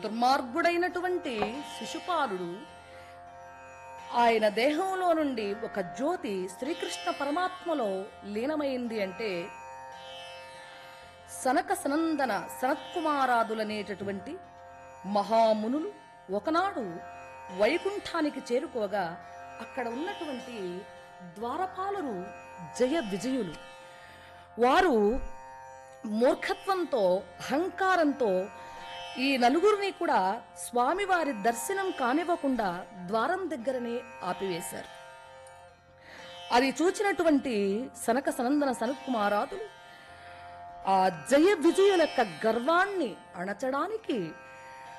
దుర్మార్గుడైనటువంటి శిశుపాలుడు ఆయన దేహంలో నుండి ఒక జ్యోతి శ్రీకృష్ణ పరమాత్మలో లీనమైంది అంటే సనక సనందన సనత్కుమారాదులనేటటువంటి మహామునులు ఒకనాడు వైకుంఠానికి చేరుకోగా అక్కడ ఉన్నటువంటి ద్వారపాలరు జయ విజయులు వారు మూర్ఖత్వంతో అహంకారంతో ఈ నలుగురిని కూడా స్వామివారి దర్శనం కానివ్వకుండా ద్వారం దగ్గరనే ఆపివేశారు అది చూచినటువంటి సనక సనందన సనత్కుమారాదులు ఆ జయ విజయుల యొక్క గర్వాన్ని అణచడానికి